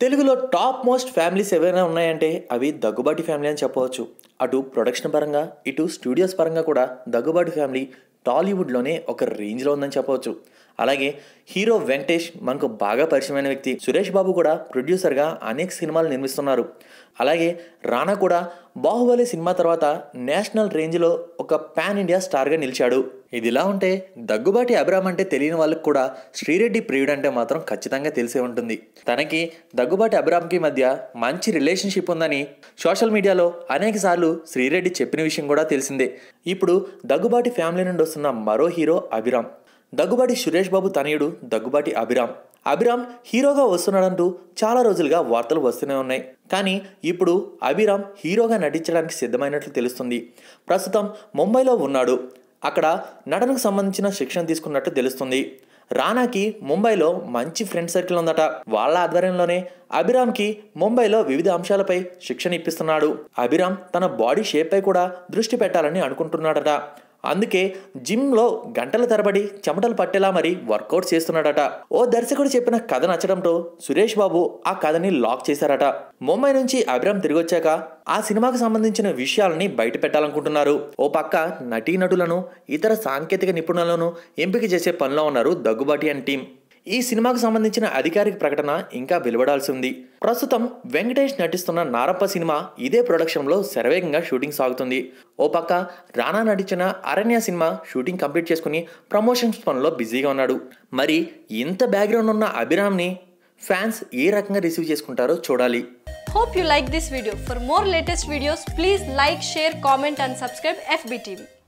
తెలుగులో top most families ఏవైనా ఉన్నాయంటే అవి దగ్గుబాటి ఫ్యామిలీ అని చెప్పవచ్చు అటు ప్రొడక్షన్ పరంగా ఇటు స్టూడియోస్ పరంగా కూడా దగ్గుబాటి ఫ్యామిలీ టాలీవుడ్లోనే ఒక రేంజ్లో ఉందని చెప్పవచ్చు అలాగే హీరో వెంకటేష్ మనకు బాగా పరిచయమైన వ్యక్తి సురేష్ బాబు కూడా ప్రొడ్యూసర్గా అనేక సినిమాలు నిర్మిస్తున్నారు అలాగే రానా కూడా బాహుబలి సినిమా తర్వాత నేషనల్ రేంజ్లో ఒక పాన్ ఇండియా స్టార్గా నిలిచాడు ఇదిలా ఉంటే దగ్గుబాటి అభిరామ్ అంటే తెలియని వాళ్ళకి కూడా శ్రీరెడ్డి ప్రియుడు అంటే మాత్రం ఖచ్చితంగా తెలిసే ఉంటుంది తనకి దగ్గుబాటి అభిరామ్కి మధ్య మంచి రిలేషన్షిప్ ఉందని సోషల్ మీడియాలో అనేక సార్లు శ్రీరెడ్డి చెప్పిన విషయం కూడా తెలిసిందే ఇప్పుడు దగ్గుబాటి ఫ్యామిలీ నుండి వస్తున్న మరో హీరో అభిరామ్ దగ్గుబాటి సురేష్ బాబు తనయుడు దగ్గుబాటి అభిరామ్ అభిరామ్ హీరోగా వస్తున్నాడంటూ చాలా రోజులుగా వార్తలు వస్తూనే ఉన్నాయి కానీ ఇప్పుడు అభిరామ్ హీరోగా నటించడానికి సిద్ధమైనట్లు తెలుస్తుంది ప్రస్తుతం ముంబైలో ఉన్నాడు అక్కడ నటనకు సంబంధించిన శిక్షణ తీసుకున్నట్టు తెలుస్తుంది రానాకి ముంబైలో మంచి ఫ్రెండ్ సర్కిల్ ఉందట వాళ్ళ ఆధ్వర్యంలోనే అభిరామ్కి ముంబైలో వివిధ అంశాలపై శిక్షణ ఇప్పిస్తున్నాడు అభిరామ్ తన బాడీ షేప్పై కూడా దృష్టి పెట్టాలని అనుకుంటున్నాడట అందుకే జిమ్లో గంటల తరబడి చెమటలు పట్టేలా మరి వర్కౌట్ చేస్తున్నాడట ఓ దర్శకుడు చెప్పిన కథ నచ్చడంతో సురేష్ బాబు ఆ కథని లాక్ చేశారట ముంబై నుంచి అభిరామ్ తిరిగి వచ్చాక ఆ సినిమాకు సంబంధించిన విషయాలని బయట పెట్టాలనుకుంటున్నారు ఓ పక్క నటీనటులను ఇతర సాంకేతిక నిపుణులను ఎంపిక చేసే పనిలో ఉన్నారు దగ్గుబాటి అండ్ టీం ఈ సినిమాకు సంబంధించిన అధికారిక ప్రకటన ఇంకా వెలువడాల్సి ఉంది ప్రస్తుతం వెంకటేష్ నటిస్తున్న నారప్ప సినిమా ఇదే ప్రొడక్షన్లో శరవేగంగా షూటింగ్ సాగుతుంది ఓ పక్క రానా నటించిన అరణ్య సినిమా షూటింగ్ కంప్లీట్ చేసుకుని ప్రమోషన్స్ పనిలో బిజీగా ఉన్నాడు మరి ఇంత బ్యాక్గ్రౌండ్ ఉన్న అభిరామ్ని ఫ్యాన్స్ ఏ రకంగా రిసీవ్ చేసుకుంటారో చూడాలి Hope you like this video. For more latest videos, please like, share, comment and subscribe FBTV.